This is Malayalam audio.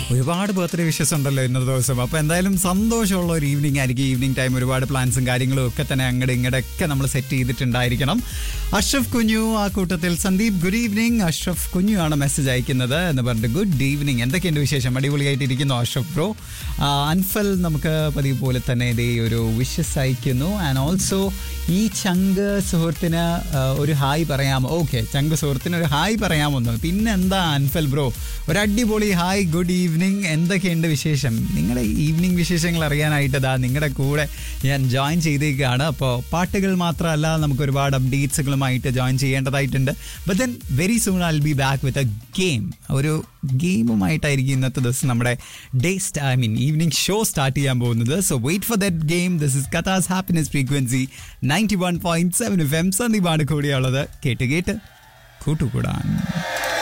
ഒരുപാട് ബർത്ത്ഡേ വിഷസ് ഉണ്ടല്ലോ ഇന്നത്തെ ദിവസം അപ്പോൾ എന്തായാലും സന്തോഷമുള്ള ഒരു ഈവനിങ് ആയിരിക്കും ഈവനിങ് ടൈം ഒരുപാട് പ്ലാൻസും കാര്യങ്ങളും ഒക്കെ തന്നെ അങ്ങോട്ട് ഇങ്ങോട്ടൊക്കെ നമ്മൾ സെറ്റ് ചെയ്തിട്ടുണ്ടായിരിക്കണം അഷ്റഫ് കുഞ്ഞു ആ കൂട്ടത്തിൽ സന്ദീപ് ഗുഡ് ഈവനിങ് അഷ്റഫ് കുഞ്ഞു ആണ് മെസ്സേജ് അയക്കുന്നത് എന്ന് പറഞ്ഞിട്ട് ഗുഡ് ഈവനിങ് എന്തൊക്കെയുണ്ട് വിശേഷം അടിപൊളിയായിട്ടിരിക്കുന്നു അഷ്റഫ് ബ്രോ അൻഫൽ നമുക്ക് പതിവ് പോലെ തന്നെ ഇതേ ഒരു വിഷസ് അയക്കുന്നു ആൻഡ് ഓൾസോ ഈ ചങ്ക് സുഹൃത്തിന് ആ, ഒരു ഹായ് പറയാമോ ഓക്കെ ചങ്ക് സുഹൃത്തിന് ഒരു ഹായ് പറയാമോന്ന് പിന്നെ എന്താ അൻഫൽ ബ്രോ ഒരു അടിപൊളി ഹായ് ഗുഡ് ഈവനിങ് എന്തൊക്കെയുണ്ട് വിശേഷം നിങ്ങളുടെ ഈവനിങ് വിശേഷങ്ങൾ അറിയാനായിട്ട് ദാ നിങ്ങളുടെ കൂടെ ഞാൻ ജോയിൻ ചെയ്തേക്കാണ് അപ്പോൾ പാട്ടുകൾ മാത്രമല്ല നമുക്ക് ഒരുപാട് അപ്ഡേറ്റ്സുകളുമായിട്ട് ജോയിൻ ചെയ്യേണ്ടതായിട്ടുണ്ട് but then very soon I be back with a game ഒരു ഗെയിമുമായിട്ടായിരിക്കും ഇന്നത്തെ ദിവസം നമ്മുടെ day I mean evening show start ചെയ്യാൻ പോകുന്നത് so wait for that game this is കഥാസ് happiness frequency ninety one point seven F M സന്ദീപാണ് കൂടിയുള്ളത് കേട്ട് കേട്ട് കൂട്ടുകൂടാൻ